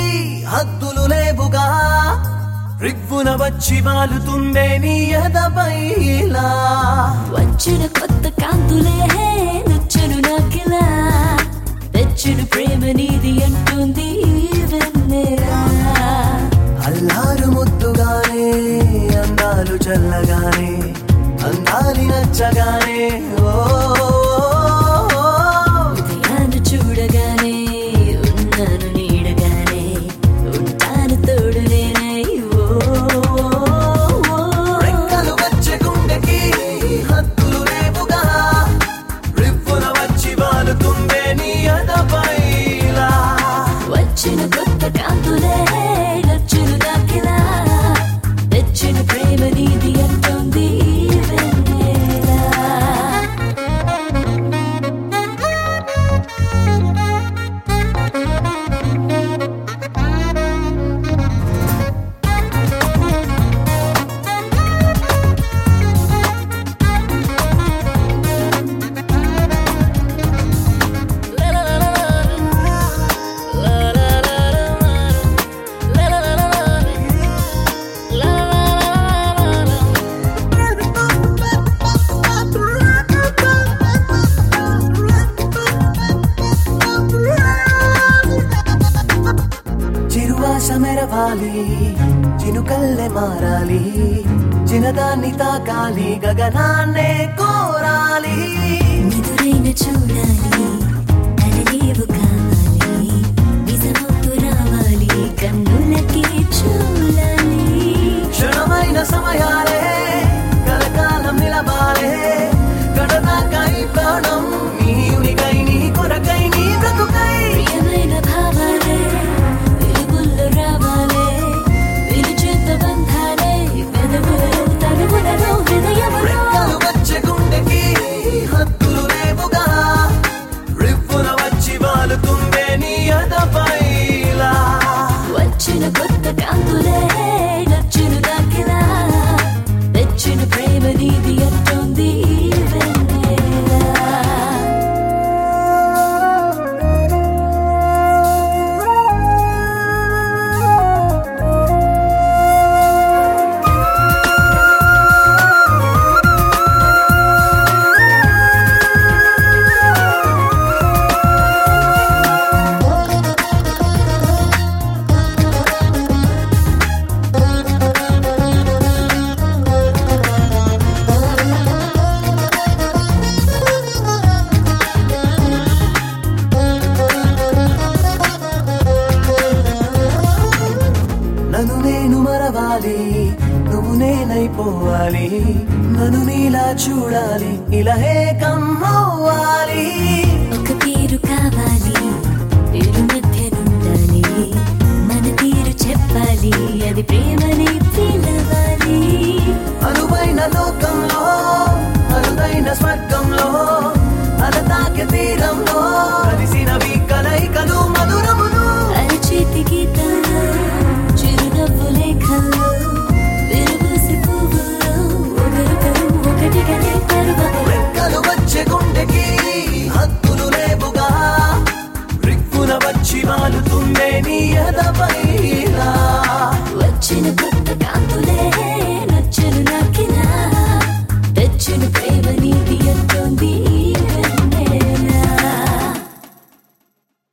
హద్దులు లేవుగా రివ్వున వచ్చి వాలుతుందే నీ ఎదపైలా వచ్చిన కొత్త కాంతులే నచ్చను నాకిలా తెచ్చును ప్రేమ నీది అంటుంది వెన్నెలా అల్లారు ముద్దుగానే అందాలు చల్లగానే అందాలి నచ్చగానే ఓ ఉదయాన్ని చూడగానే ఉన్నాను నీడగానే ఉంటాను తోడు నేనై ఓ, ఓ, ఓ. రెక్కలు వచ్చే గుండెకి హద్దులు రేపుగా రివ్వున వచ్చి వాలుతుందే నీ ఎదపైలా వచ్చిన కొత్త కాంతులే నచ్చును దాకిలా తెచ్చిన ప్రేమ నీది అంటుంది వెన్నెలా చిరువాస మెరవాలి చినుకల్లె మారాలి చిన్నదాన్ని తాకాలి గగనాన్నే కోరాలి నిదురైన చూడాలి కలలేవు కావాలి నిజమవుతూ రావాలి కన్నులకి చూడాలి క్షణమైన సమయాలే కలకాలం నిలబాలే కడదాకై ప్రాణం నీ ఉనికై నీ కొరకై నీ బ్రతుకై ప్రియమైన భావాలే వెలుగుల్లో రావాలే విరుచేత బంధాలే పెదవులలో తనువులలో హృదయములో రెక్కలు వచ్చే గుండెకి హద్దులు రేపుగా రివ్వున వచ్చి వాలుతుందే నీ అదపైలా వచ్చిన కొత్త కాంతులే నచ్చును దాకిలా తెచ్చిన ప్రేమ నీది అంటుంది వెన్నెలా నన్ను నేను మరవాలి నువ్వు నేనైపోవాలి నన్ను నీలా చూడాలి ఇలా ఏకం అవ్వాలి ఒక పేరు కావాలి పేరు మధ్య నుండాలి మన తీరు చెప్పాలి అది ప్రేమ